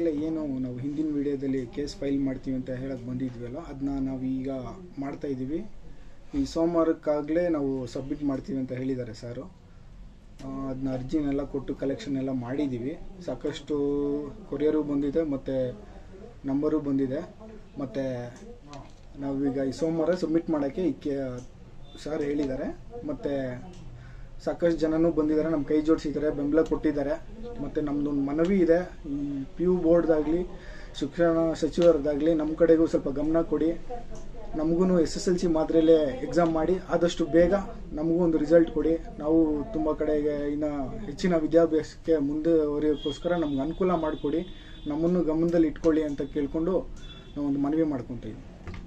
ಈಗಾಗಲೇ ಏನು ನಾವು ಹಿಂದಿನ ವಿಡಿಯೋದಲ್ಲಿ ಕೇಸ್ ಫೈಲ್ ಮಾಡ್ತೀವಿ ಅಂತ ಹೇಳಕ್ಕೆ ಬಂದಿದ್ವಲ್ಲ ಅದನ್ನ ನಾವು ಈಗ ಮಾಡ್ತಾ ಇದ್ದೀವಿ ಈ ಸೋಮವಾರಕ್ಕಾಗಲೇ ನಾವು ಸಬ್ಮಿಟ್ ಮಾಡ್ತೀವಿ ಅಂತ ಹೇಳಿದ್ದಾರೆ ಸಾರು ಅದನ್ನ ಅರ್ಜಿನೆಲ್ಲ ಕೊಟ್ಟು ಕಲೆಕ್ಷನ್ ಎಲ್ಲ ಮಾಡಿದ್ದೀವಿ ಸಾಕಷ್ಟು ಕೊರಿಯರು ಬಂದಿದೆ ಮತ್ತು ನಂಬರು ಬಂದಿದೆ ಮತ್ತು ನಾವೀಗ ಈ ಸೋಮವಾರ ಸಬ್ಮಿಟ್ ಮಾಡೋಕ್ಕೆ ಈ ಕೆ ಸರ್ ಹೇಳಿದ್ದಾರೆ ಮತ್ತು ಸಾಕಷ್ಟು ಜನನೂ ಬಂದಿದ್ದಾರೆ ನಮ್ಮ ಕೈ ಜೋಡಿಸಿದ್ದಾರೆ ಬೆಂಬಲ ಕೊಟ್ಟಿದ್ದಾರೆ ಮತ್ತು ನಮ್ಮದೊಂದು ಮನವಿ ಇದೆ ಈ ಪಿ ಯು ಬೋರ್ಡ್ದಾಗಲಿ ಶಿಕ್ಷಣ ಸಚಿವರದಾಗಲಿ ನಮ್ಮ ಕಡೆಗೂ ಸ್ವಲ್ಪ ಗಮನ ಕೊಡಿ ನಮಗೂ ಎಸ್ ಎಸ್ ಎಲ್ ಸಿ ಮಾದರಿಯಲ್ಲೇ ಎಕ್ಸಾಮ್ ಮಾಡಿ ಆದಷ್ಟು ಬೇಗ ನಮಗೂ ಒಂದು ರಿಸಲ್ಟ್ ಕೊಡಿ ನಾವು ತುಂಬ ಕಡೆಗೆ ಇನ್ನು ಹೆಚ್ಚಿನ ವಿದ್ಯಾಭ್ಯಾಸಕ್ಕೆ ಮುಂದುವರಿಯೋಕ್ಕೋಸ್ಕರ ನಮ್ಗೆ ಅನುಕೂಲ ಮಾಡಿಕೊಡಿ ನಮ್ಮನ್ನು ಗಮನದಲ್ಲಿ ಇಟ್ಕೊಳ್ಳಿ ಅಂತ ಕೇಳಿಕೊಂಡು ನಾವು ಒಂದು ಮನವಿ ಮಾಡ್ಕೊತೀವಿ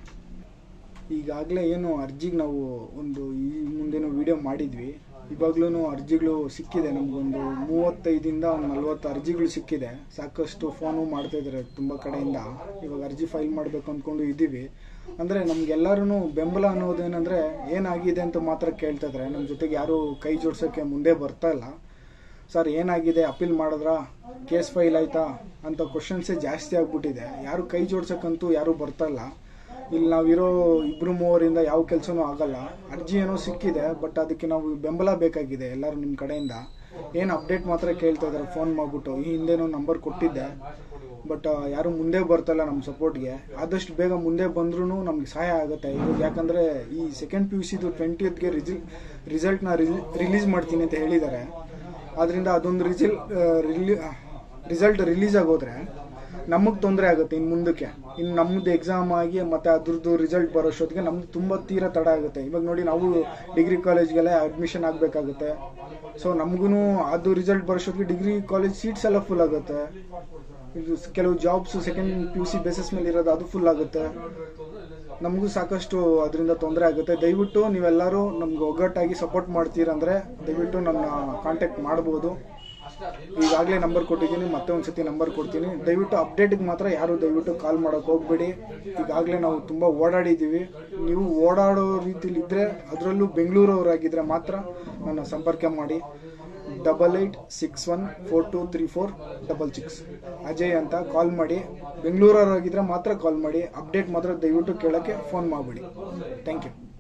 ಈಗಾಗಲೇ ಏನು ಅರ್ಜಿಗೆ ನಾವು ಒಂದು ಈ ಮುಂದೇನು ವಿಡಿಯೋ ಮಾಡಿದ್ವಿ ಇವಾಗ್ಲೂ ಅರ್ಜಿಗಳು ಸಿಕ್ಕಿದೆ ನಮಗೊಂದು ಮೂವತ್ತೈದಿಂದ ಒಂದು ನಲ್ವತ್ತು ಅರ್ಜಿಗಳು ಸಿಕ್ಕಿದೆ ಸಾಕಷ್ಟು ಫೋನು ಮಾಡ್ತಾ ಇದ್ದಾರೆ ತುಂಬ ಕಡೆಯಿಂದ ಇವಾಗ ಅರ್ಜಿ ಫೈಲ್ ಮಾಡಬೇಕು ಅಂದ್ಕೊಂಡು ಇದ್ದೀವಿ ಅಂದರೆ ನಮಗೆಲ್ಲರೂ ಬೆಂಬಲ ಅನ್ನೋದೇನೆಂದರೆ ಏನಾಗಿದೆ ಅಂತ ಮಾತ್ರ ಕೇಳ್ತಾ ಇದ್ದಾರೆ ನಮ್ಮ ಜೊತೆಗೆ ಯಾರೂ ಕೈ ಜೋಡ್ಸೋಕ್ಕೆ ಮುಂದೆ ಬರ್ತಾ ಇಲ್ಲ ಸರ್ ಏನಾಗಿದೆ ಅಪೀಲ್ ಮಾಡಿದ್ರಾ ಕೇಸ್ ಫೈಲ್ ಆಯ್ತಾ ಅಂತ ಕ್ವಶನ್ಸೇ ಜಾಸ್ತಿ ಆಗ್ಬಿಟ್ಟಿದೆ ಯಾರು ಕೈ ಜೋಡ್ಸೋಕ್ಕಂತೂ ಯಾರೂ ಬರ್ತಾ ಇಲ್ಲ ಇಲ್ಲಿ ನಾವಿರೋ ಇಬ್ಬರು ಮೂವರಿಂದ ಯಾವ ಕೆಲಸನೂ ಆಗಲ್ಲ ಅರ್ಜಿ ಏನೋ ಸಿಕ್ಕಿದೆ ಬಟ್ ಅದಕ್ಕೆ ನಾವು ಬೆಂಬಲ ಬೇಕಾಗಿದೆ ಎಲ್ಲರೂ ನಿಮ್ಮ ಕಡೆಯಿಂದ ಏನು ಅಪ್ಡೇಟ್ ಮಾತ್ರ ಕೇಳ್ತಾ ಇದ್ದಾರೆ ಫೋನ್ ಮಾಡಿಬಿಟ್ಟು ಈ ಹಿಂದೆನೂ ನಂಬರ್ ಕೊಟ್ಟಿದ್ದೆ ಬಟ್ ಯಾರು ಮುಂದೆ ಬರ್ತಲ್ಲ ನಮ್ಮ ಸಪೋರ್ಟ್ಗೆ ಆದಷ್ಟು ಬೇಗ ಮುಂದೆ ಬಂದ್ರೂ ನಮ್ಗೆ ಸಹಾಯ ಆಗುತ್ತೆ ಇವಾಗ ಯಾಕಂದರೆ ಈ ಸೆಕೆಂಡ್ ಪಿ ಯು ಸಿದು ಟ್ವೆಂಟಿಯತ್ಗೆ ರಿಜಿ ರಿಸಲ್ಟ್ನ ರಿಲೀಸ್ ಮಾಡ್ತೀನಿ ಅಂತ ಹೇಳಿದ್ದಾರೆ ಆದ್ದರಿಂದ ಅದೊಂದು ರಿಜಿಲ್ ರಿಲಿ ರಿಸಲ್ಟ್ ರಿಲೀಸ್ ಆಗೋದ್ರೆ ನಮಗೆ ತೊಂದರೆ ಆಗುತ್ತೆ ಇನ್ನು ಮುಂದಕ್ಕೆ ಇನ್ನು ನಮ್ಮದು ಎಕ್ಸಾಮ್ ಆಗಿ ಮತ್ತು ಅದ್ರದ್ದು ರಿಸಲ್ಟ್ ಬರೋಷ್ಟೊತ್ತಿಗೆ ನಮ್ದು ತುಂಬ ತೀರಾ ತಡ ಆಗುತ್ತೆ ಇವಾಗ ನೋಡಿ ನಾವು ಡಿಗ್ರಿ ಕಾಲೇಜ್ಗೆಲ್ಲ ಅಡ್ಮಿಷನ್ ಆಗಬೇಕಾಗುತ್ತೆ ಸೊ ನಮಗೂ ಅದು ರಿಸಲ್ಟ್ ಬರೋಷ್ಟೊತ್ತಿಗೆ ಡಿಗ್ರಿ ಕಾಲೇಜ್ ಸೀಟ್ಸ್ ಎಲ್ಲ ಫುಲ್ ಆಗುತ್ತೆ ಇದು ಕೆಲವು jobs second P U C basis ಮೇಲೆ ಇರೋದು ಅದು ಫುಲ್ ಆಗುತ್ತೆ ನಮಗೂ ಸಾಕಷ್ಟು ಅದರಿಂದ ತೊಂದರೆ ಆಗುತ್ತೆ ದಯವಿಟ್ಟು ನೀವೆಲ್ಲರೂ ನಮ್ಗೆ ಒಗ್ಗಟ್ಟಾಗಿ ಸಪೋರ್ಟ್ ಮಾಡ್ತೀರಂದ್ರೆ ದಯವಿಟ್ಟು ನನ್ನ ಕಾಂಟ್ಯಾಕ್ಟ್ ಮಾಡ್ಬೋದು ಈಗಾಗಲೇ ನಂಬರ್ ಕೊಟ್ಟಿದ್ದೀನಿ ಮತ್ತೆ ಒಂದ್ಸತಿ ನಂಬರ್ ಕೊಡ್ತೀನಿ ದಯವಿಟ್ಟು ಅಪ್ಡೇಟಿಗೆ ಮಾತ್ರ ಯಾರು ದಯವಿಟ್ಟು ಕಾಲ್ ಮಾಡೋಕೆ ಹೋಗ್ಬೇಡಿ ಈಗಾಗಲೇ ನಾವು ತುಂಬ ಓಡಾಡಿದ್ದೀವಿ ನೀವು ಓಡಾಡೋ ರೀತಿಲಿ ಇದ್ದರೆ ಅದರಲ್ಲೂ ಬೆಂಗಳೂರವರಾಗಿದ್ದರೆ ಮಾತ್ರ ನನ್ನ ಸಂಪರ್ಕ ಮಾಡಿ double eight six one four two three four double six Ajay ಅಂತ ಕಾಲ್ ಮಾಡಿ ಬೆಂಗಳೂರವರಾಗಿದ್ದರೆ ಮಾತ್ರ ಕಾಲ್ ಮಾಡಿ ಅಪ್ಡೇಟ್ ಮಾತ್ರ ದಯವಿಟ್ಟು ಕೇಳೋಕ್ಕೆ ಫೋನ್ ಮಾಡಿಬಿಡಿ ಥ್ಯಾಂಕ್ ಯು